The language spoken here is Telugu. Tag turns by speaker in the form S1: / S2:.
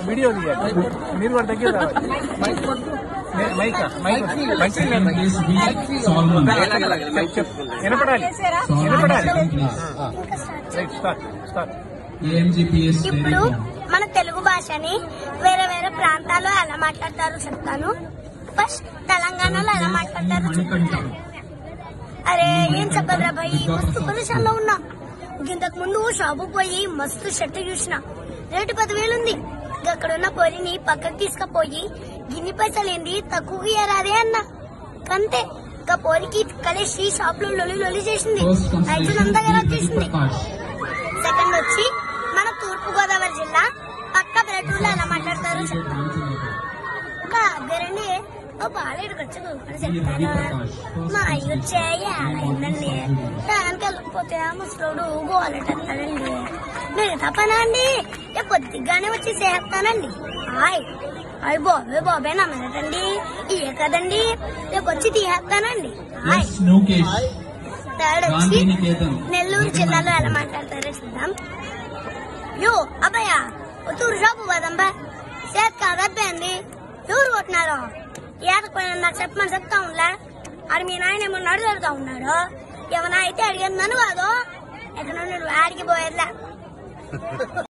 S1: వీడియో తీయాలి మీరు కూడా దగ్గర రావాలి మే- మైకా మైక్ మంచి చెప్పు వినపడాలి వినపడాలి రైట్ స్టార్ట్ స్టార్ట్
S2: ఇప్పుడు మన తెలుగు భాషని వేరే వేరే ప్రాంతాల్లో ఎలా మాట్లాడతారో చెప్తాను ఫస్ట్ తెలంగాణలో ఎలా మాట్లాడతారో చెప్తాను అరే ఏం చెప్పరా భయ్ మస్తు పొజిషన్ లో ఉన్నా ఇంతకు ముందు షాపు పోయి మస్తు షర్ట్ చూసిన రేటు పదివేలు ఉంది అక్కడ ఉన్న పొరిని పక్కకు తీసుకుపోయి గిన్ని పైసలు ఏంది తక్కువ ఇయ్యరాదే అన్న అంతే ఇంకా పోరికి కలిసి షాప్ లో లొలి లొలి చేసింది రైతులంతా ఎలా చేసింది సెకండ్ వచ్చి మన తూర్పు గోదావరి జిల్లా పక్క బ్రెడ్లో ఎలా మాట్లాడతారో చెప్తాను ఒక అగ్గరండి ఓ బాలేడు వచ్చదు అని చెప్తాను మా అయ్య వచ్చాయి ఆడైందండి దానికి వెళ్ళకపోతే ఆ ముసలోడు గోలెట్టేస్తాడండి మిగతా పనా అండి ఏ పొద్దుగానే వచ్చి చేస్తానండి హాయ్ అయ్య బాబే బాబే నమ్మదండి ఇయే కదండి రేపు వచ్చి తీసేస్తానండి హాయ్ థర్డ్ వచ్చి నెల్లూరు జిల్లాలో ఎలా మాట్లాడతారో చూద్దాం యో అబ్బాయ తూరు షాపు పోదాంబా చేతి కాదబ్బేంది ఎవరు కొట్టినారో ఏదకపోయినా నాకు చెప్పమని చెప్తా ఉండే ఆడు మీ నాయన ఏమన్నా అడుగుతా ఉన్నాడు ఏమన్నా అయితే అడిగేది నన్ను కాదు ఎక్కడ నుండి ఆడికి పోయేదిలే